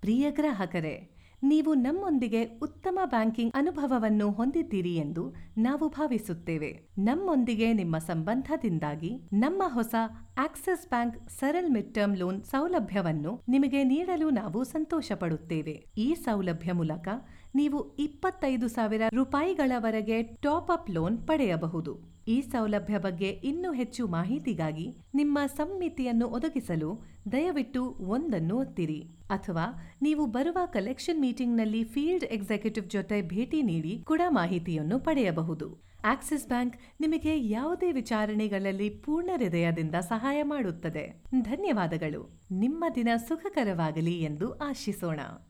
ಪ್ರಿಯ ಗ್ರಾಹಕರೇ ನೀವು ನಮ್ಮೊಂದಿಗೆ ಉತ್ತಮ ಬ್ಯಾಂಕಿಂಗ್ ಅನುಭವವನ್ನು ಹೊಂದಿದ್ದೀರಿ ಎಂದು ನಾವು ಭಾವಿಸುತ್ತೇವೆ ನಮ್ಮೊಂದಿಗೆ ನಿಮ್ಮ ಸಂಬಂಧದಿಂದಾಗಿ ನಮ್ಮ ಹೊಸ Axis Bank Saral mid term loan ಸೌಲಭ್ಯವನ್ನು ನಿಮಗೆ ನೀಡಲು ನಾವು ಸಂತೋಷ ಪಡುತ್ತೇವೆ ಈ ಸೌಲಭ್ಯ ಮೂಲಕ ನೀವು ಇಪ್ಪತ್ತೈದು ಸಾವಿರ ರೂಪಾಯಿಗಳವರೆಗೆ ಟಾಪ್ ಅಪ್ ಲೋನ್ ಪಡೆಯಬಹುದು ಈ ಸೌಲಭ್ಯ ಬಗ್ಗೆ ಇನ್ನೂ ಹೆಚ್ಚು ಮಾಹಿತಿಗಾಗಿ ನಿಮ್ಮ ಸಮ್ಮಿತಿಯನ್ನು ಒದಗಿಸಲು ದಯವಿಟ್ಟು ಒಂದನ್ನು ಒತ್ತಿರಿ ಅಥವಾ ನೀವು ಬರುವ ಕಲೆಕ್ಷನ್ ಮೀಟಿಂಗ್ನಲ್ಲಿ ಫೀಲ್ಡ್ ಎಕ್ಸಿಕ್ಯೂಟಿವ್ ಜೊತೆ ಭೇಟಿ ನೀಡಿ ಕೂಡ ಮಾಹಿತಿಯನ್ನು ಪಡೆಯಬಹುದು ಆಕ್ಸಿಸ್ ಬ್ಯಾಂಕ್ ನಿಮಗೆ ಯಾವುದೇ ವಿಚಾರಣೆಗಳಲ್ಲಿ ಪೂರ್ಣ ಹೃದಯದಿಂದ ಸಹಾಯ ಮಾಡುತ್ತದೆ ಧನ್ಯವಾದಗಳು ನಿಮ್ಮ ದಿನ ಸುಖಕರವಾಗಲಿ ಎಂದು ಆಶಿಸೋಣ